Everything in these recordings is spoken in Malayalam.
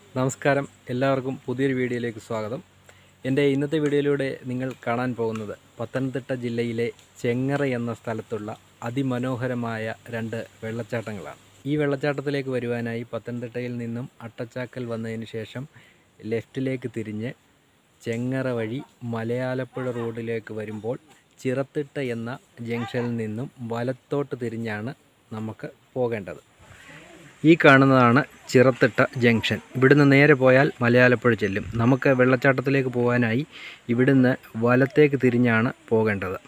നമസ്കാരം എല്ലാവർക്കും പുതിയൊരു വീഡിയോയിലേക്ക് സ്വാഗതം എൻ്റെ ഇന്നത്തെ വീഡിയോയിലൂടെ നിങ്ങൾ കാണാൻ പോകുന്നത് പത്തനംതിട്ട ജില്ലയിലെ ചെങ്ങറ എന്ന സ്ഥലത്തുള്ള അതിമനോഹരമായ രണ്ട് വെള്ളച്ചാട്ടങ്ങളാണ് ഈ വെള്ളച്ചാട്ടത്തിലേക്ക് വരുവാനായി പത്തനംതിട്ടയിൽ നിന്നും അട്ടച്ചാക്കൽ വന്നതിന് ശേഷം ലെഫ്റ്റിലേക്ക് തിരിഞ്ഞ് ചെങ്ങറ വഴി മലയാലപ്പുഴ റോഡിലേക്ക് വരുമ്പോൾ ചിറത്തിട്ട എന്ന ജംഗ്ഷനിൽ നിന്നും വലത്തോട്ട് തിരിഞ്ഞാണ് നമുക്ക് പോകേണ്ടത് ഈ കാണുന്നതാണ് ചിറത്തിട്ട ജംഗ്ഷൻ ഇവിടുന്ന് നേരെ പോയാൽ മലയാലപ്പുഴ ചെല്ലും നമുക്ക് വെള്ളച്ചാട്ടത്തിലേക്ക് പോകാനായി ഇവിടുന്ന് വലത്തേക്ക് തിരിഞ്ഞാണ് പോകേണ്ടത്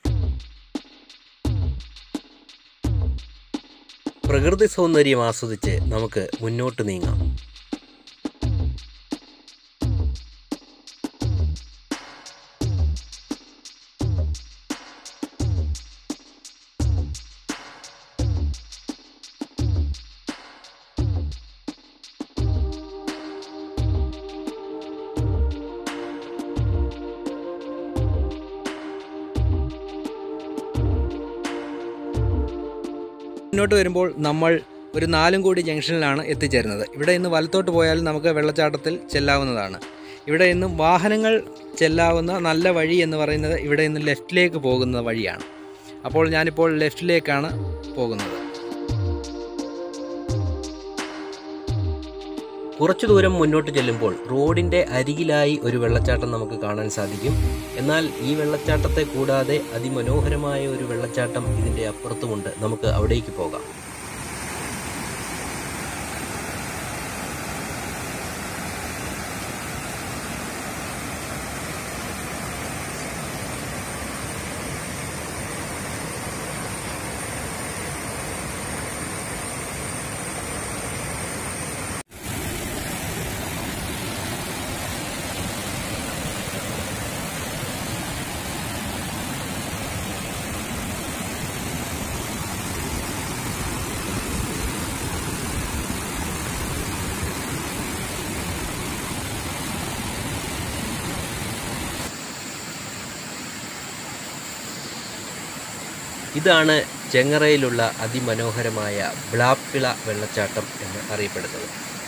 പ്രകൃതി സൗന്ദര്യം ആസ്വദിച്ച് നമുക്ക് മുന്നോട്ട് നീങ്ങാം മുന്നോട്ട് വരുമ്പോൾ നമ്മൾ ഒരു നാലും കോടി ജംഗ്ഷനിലാണ് എത്തിച്ചേരുന്നത് ഇവിടെ നിന്ന് വലത്തോട്ട് പോയാൽ നമുക്ക് വെള്ളച്ചാട്ടത്തിൽ ചെല്ലാവുന്നതാണ് ഇവിടെ നിന്ന് വാഹനങ്ങൾ ചെല്ലാവുന്ന നല്ല വഴി എന്ന് പറയുന്നത് ഇവിടെ നിന്ന് ലെഫ്റ്റിലേക്ക് പോകുന്ന വഴിയാണ് അപ്പോൾ ഞാനിപ്പോൾ ലെഫ്റ്റിലേക്കാണ് പോകുന്നത് കുറച്ചു ദൂരം മുന്നോട്ട് ചെല്ലുമ്പോൾ റോഡിൻ്റെ അരികിലായി ഒരു വെള്ളച്ചാട്ടം നമുക്ക് കാണാൻ സാധിക്കും എന്നാൽ ഈ വെള്ളച്ചാട്ടത്തെ കൂടാതെ അതിമനോഹരമായ ഒരു വെള്ളച്ചാട്ടം ഇതിൻ്റെ അപ്പുറത്തുമുണ്ട് നമുക്ക് അവിടേക്ക് പോകാം ഇതാണ് ചെങ്ങറയിലുള്ള അതിമനോഹരമായ ബ്ലാപ്പിള വെള്ളച്ചാട്ടം എന്ന് അറിയപ്പെടുന്നത്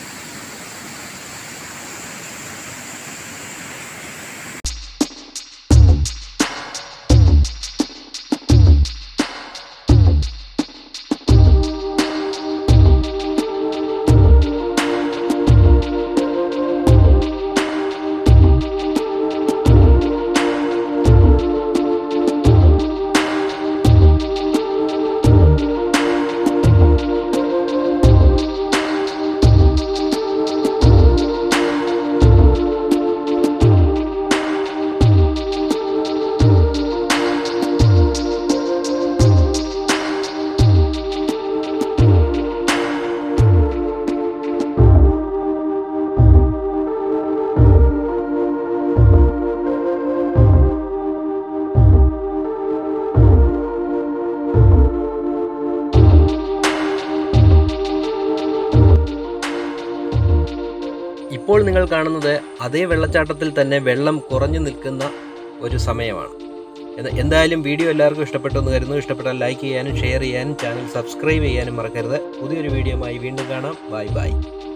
ഇപ്പോൾ നിങ്ങൾ കാണുന്നത് അതേ വെള്ളച്ചാട്ടത്തിൽ തന്നെ വെള്ളം കുറഞ്ഞു നിൽക്കുന്ന ഒരു സമയമാണ് എന്ത- എന്തായാലും വീഡിയോ എല്ലാവർക്കും ഇഷ്ടപ്പെട്ടു എന്ന് കരുതുന്നു ഇഷ്ടപ്പെട്ടാൽ ലൈക്ക് ചെയ്യാനും ഷെയർ ചെയ്യാനും ചാനൽ സബ്സ്ക്രൈബ് ചെയ്യാനും മറക്കരുത് പുതിയൊരു വീഡിയോയുമായി വീണ്ടും കാണാം ബൈ ബൈ